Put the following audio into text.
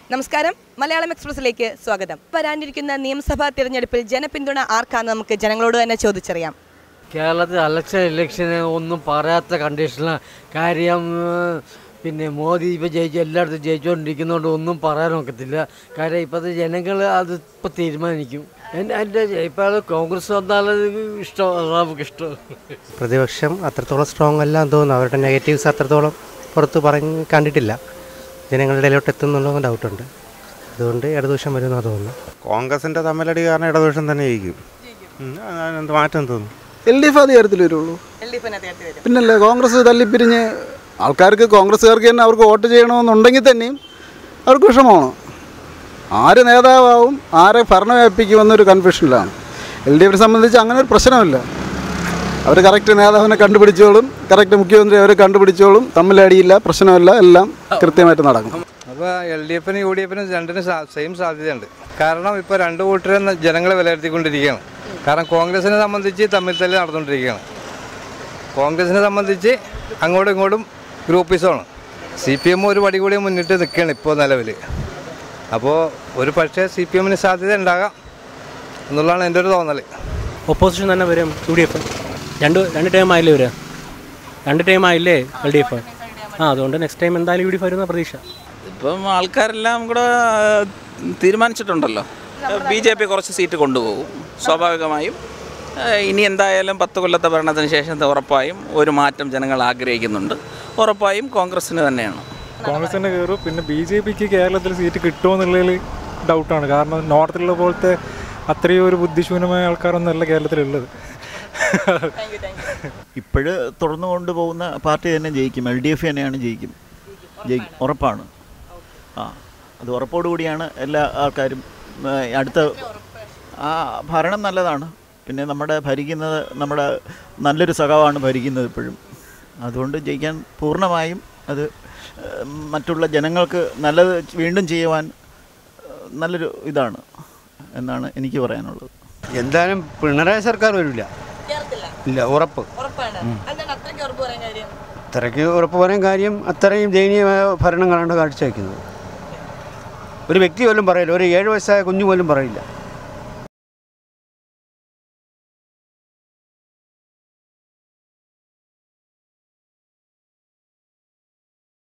നമസ്കാരം മലയാളം എക്സ്പ്രസിലേക്ക് സ്വാഗതം വരാനിരിക്കുന്ന നിയമസഭാ തിരഞ്ഞെടുപ്പിൽ ജനപിന്തുണ ആർക്കാന്ന് നമുക്ക് ജനങ്ങളോട് തന്നെ ചോദിച്ചറിയാം കേരളത്തിൽ ഇലക്ഷൻ ഇലക്ഷന് ഒന്നും പറയാത്ത കണ്ടീഷനിലാണ് കാര്യം ഏഹ്, പിന്നെ മോദി ഇപ്പോൾ ജയിച്ച് എല്ലായിടത്തും ജയിച്ചുകൊണ്ടിരിക്കുന്നതുകൊണ്ട് ഒന്നും പറയാൻ ഒക്കത്തില്ല കാര്യം ഇപ്പോഴത്തെ ജനങ്ങൾ അത് ഇപ്പോൾ തീരുമാനിക്കും എൻ്റെ എൻ്റെ ഇപ്പോൾ അത് കോൺഗ്രസ് വന്നാലത് ഇഷ്ടം അതാ നമുക്ക് ഇഷ്ടം പ്രതിപക്ഷം അത്രത്തോളം സ്ട്രോങ് അല്ല എന്ന് തോന്നുന്നു അവരുടെ നെഗറ്റീവ്സ് അത്രത്തോളം പുറത്ത് പറഞ്ഞ് കണ്ടിട്ടില്ല ജനങ്ങളുടെ ഇടയിലോട്ട് എത്തുന്നുണ്ടോ എന്ന് ഡൗട്ടുണ്ട് അതുകൊണ്ട് ഇടതുപക്ഷം വരുമെന്നാണ് തോന്നുന്നു കോൺഗ്രസിന്റെ തമ്മിലടി കാരണം ഇടതുപക്ഷം തന്നെ ജയിക്കും ഉം, അതാണ് എന്ത് മാറ്റം തോന്നുന്നു എൽ ഡി എഫ് അധികാരത്തിൽ വരുള്ളൂ പിന്നല്ലേ കോൺഗ്രസ് തല്ലിപ്പിരിഞ്ഞ് ആൾക്കാർക്ക് കോൺഗ്രസ്സുകാർക്ക് തന്നെ അവർക്ക് വോട്ട് ചെയ്യണമെന്നുണ്ടെങ്കിൽ തന്നെയും അവർക്ക് വിഷമമാണ് ആര് നേതാവാവും ആരെ ഭരണം ഏൽപ്പിക്കുമെന്നൊരു കൺഫ്യൂഷനിലാണ് എൽ ഡി എഫിനെ സംബന്ധിച്ച് അങ്ങനെ ഒരു പ്രശ്നമില്ല അവർ കറക്റ്റ് നേതാവിനെ കണ്ടുപിടിച്ചോളും കറക്റ്റ് മുഖ്യമന്ത്രി അവരെ കണ്ടുപിടിച്ചോളും തമ്മിലടിയില്ല പ്രശ്നമില്ല എല്ലാം കൃത്യമായിട്ട് നടക്കും അപ്പോൾ എൽ ഡി എഫിനും യു ഡി എഫിനും രണ്ടിനും സെയിം സാധ്യതയുണ്ട് കാരണം ഇപ്പോൾ രണ്ട് കൂട്ടരും ജനങ്ങളെ വിലയിരുത്തിക്കൊണ്ടിരിക്കുകയാണ് കാരണം കോൺഗ്രസിനെ സംബന്ധിച്ച് തമ്മിൽ തല്ല് നടന്നുകൊണ്ടിരിക്കുകയാണ് കോൺഗ്രസിനെ സംബന്ധിച്ച് അങ്ങോട്ടും ഇങ്ങോട്ടും ഗ്രൂപ്പിസമാണ് സി പി എം ഒരു പടി കൂടി മുന്നിട്ട് നിൽക്കുകയാണ് ഇപ്പോൾ നിലവിൽ അപ്പോൾ ഒരു പക്ഷേ സി പി എമ്മിന് സാധ്യത ഉണ്ടാകാം എന്നുള്ളതാണ് എൻ്റെ ഒരു തോന്നൽ ഒപ്പോസിഷൻ തന്നെ വരും യു ഡി എഫ് രണ്ട് രണ്ട് ടൈം ആയില്ലേ ഇവര് രണ്ട് ടൈം ആയില്ലേ എൽ ഡി എഫ് ആ അതുകൊണ്ട് നെക്സ്റ്റ് ടൈം എന്തായാലും യു ഡി എഫ് വരുന്ന പ്രതീക്ഷ ഇപ്പം ആൾക്കാരെല്ലാം കൂടെ ആ, തീരുമാനിച്ചിട്ടുണ്ടല്ലോ ബി ജെ പി കുറച്ച് സീറ്റ് കൊണ്ടുപോകും സ്വാഭാവികമായും ആ, ഇനി എന്തായാലും പത്ത് കൊല്ലത്തെ ഭരണത്തിന് ശേഷം ഉറപ്പായും ഒരു മാറ്റം ജനങ്ങൾ ആഗ്രഹിക്കുന്നുണ്ട് ഉറപ്പായും കോൺഗ്രസ്സിന് തന്നെയാണ് കോൺഗ്രസ് തന്നെ കയറും പിന്നെ ബി ജെ പിക്ക് കേരളത്തിൽ സീറ്റ് കിട്ടുമോ എന്നുള്ളതിൽ ഡൗട്ടാണ് കാരണം നോർത്തിലുള്ള പോലത്തെ അത്രയും ഒരു ബുദ്ധിശൂന്യമായ ആൾക്കാരൊന്നുമല്ല കേരളത്തിലുള്ളത് ഇപ്പോഴ് തുടർന്നു കൊണ്ടുപോകുന്ന പാർട്ടി തന്നെ ജയിക്കും എൽ ഡി എഫ് തന്നെയാണ് ജയിക്കും ജയിക്കും ഉറപ്പാണ് ആ അത് ഉറപ്പോടുകൂടിയാണ് എല്ലാ ആൾക്കാരും ആ, അടുത്ത ആ ഭരണം നല്ലതാണ് പിന്നെ നമ്മുടെ ഭരിക്കുന്നത് നമ്മുടെ നല്ലൊരു സഖാവാണ് ഭരിക്കുന്നത് ഇപ്പോഴും അതുകൊണ്ട് ജയിക്കാൻ പൂർണ്ണമായും അത് ആ, മറ്റുള്ള ജനങ്ങൾക്ക് നല്ലത് വീണ്ടും ചെയ്യുവാൻ ആ, നല്ലൊരു ഇതാണ് എന്നാണ് എനിക്ക് പറയാനുള്ളത് എന്തായാലും പിണറായി സർക്കാർ വരില്ല ഇല്ല ഉറപ്പ് ഇത്രയ്ക്ക് ഉറപ്പ് പറയാൻ കാര്യം അത്രയും ദയനീയമായ ഭരണങ്ങളാണ് കാഴ്ചവെക്കുന്നത് ഒരു വ്യക്തി പോലും പറയില്ല ഒരു ഏഴ് വയസ്സായ കുഞ്ഞു പോലും പറയില്ല